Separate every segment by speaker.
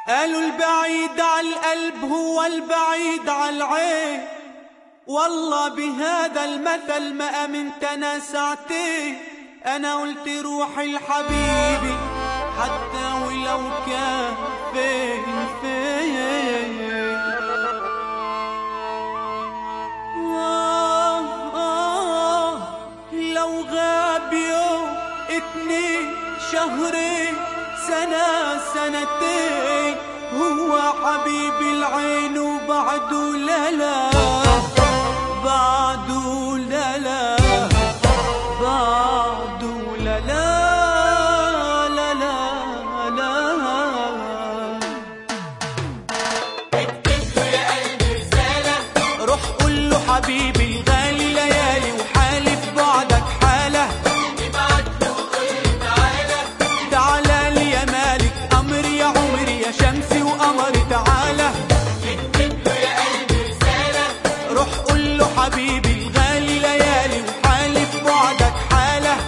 Speaker 1: قالوا البعيد على القلب هو البعيد على العين والله بهذا المثل ما امنت انا ساعتين انا قلت روحي لحبيبي حتى ولو كان فين فين آه آه لو غاب يوم اتنين شهرين سنة سنتين هو حبيبي العين وبعده لا لا بعده لا لا بعده لا لا لا لا لا روح قول له حبيبي الغالي ليالي وحالي في بعدك حالة تعالى لي يا مالك أمري يا عمري يا شمسي وقمري تعالى روح قول له حبيبي الغالي ليالي وحالي في بعدك حالة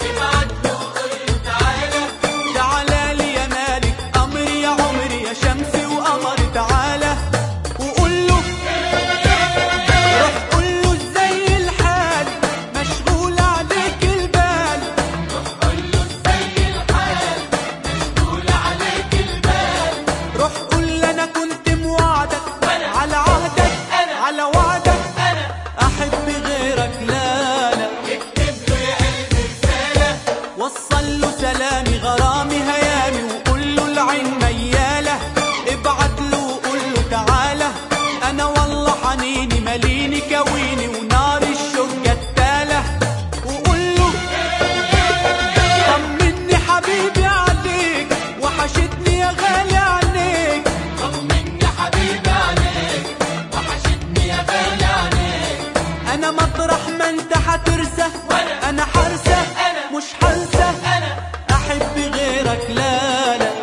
Speaker 1: تعالى لي يا مالك أمري يا عمري يا شمسي وقمري تعالى وقول له روح قول له ازاي الحال مشغول عليك البال روح قول انا كنت موعدك على عهدك على وعدك احب غيرك لا لا وصل له سلامي غرامي هيامي وقول له العين مياله ابعت له وقول له تعالى انا والله حنيني ماليني كويني ونار الشوق جتاله وقول له طمني حبيبي عليك وحشتني يا غالي عليك انا مطرح ما انت حترسى انا حرسى مش حنسى احب غيرك لا لا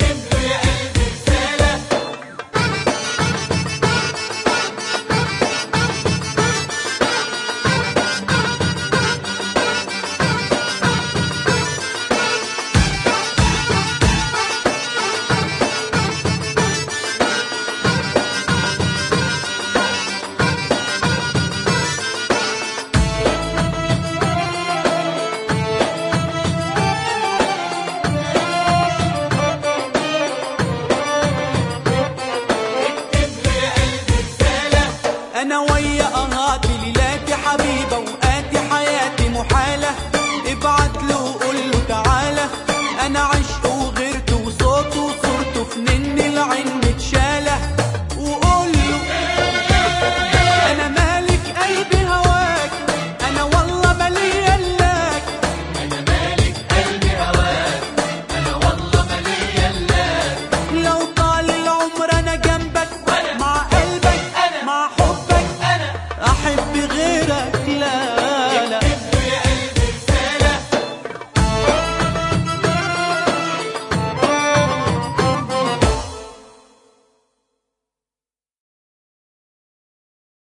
Speaker 1: انا ويا اهاتي ليلاتي حبيبه وقاتي حياتي محاله ابعت له وقول له تعالى انا عشقه وغيرته وصوته وصورته في نن العين متشاله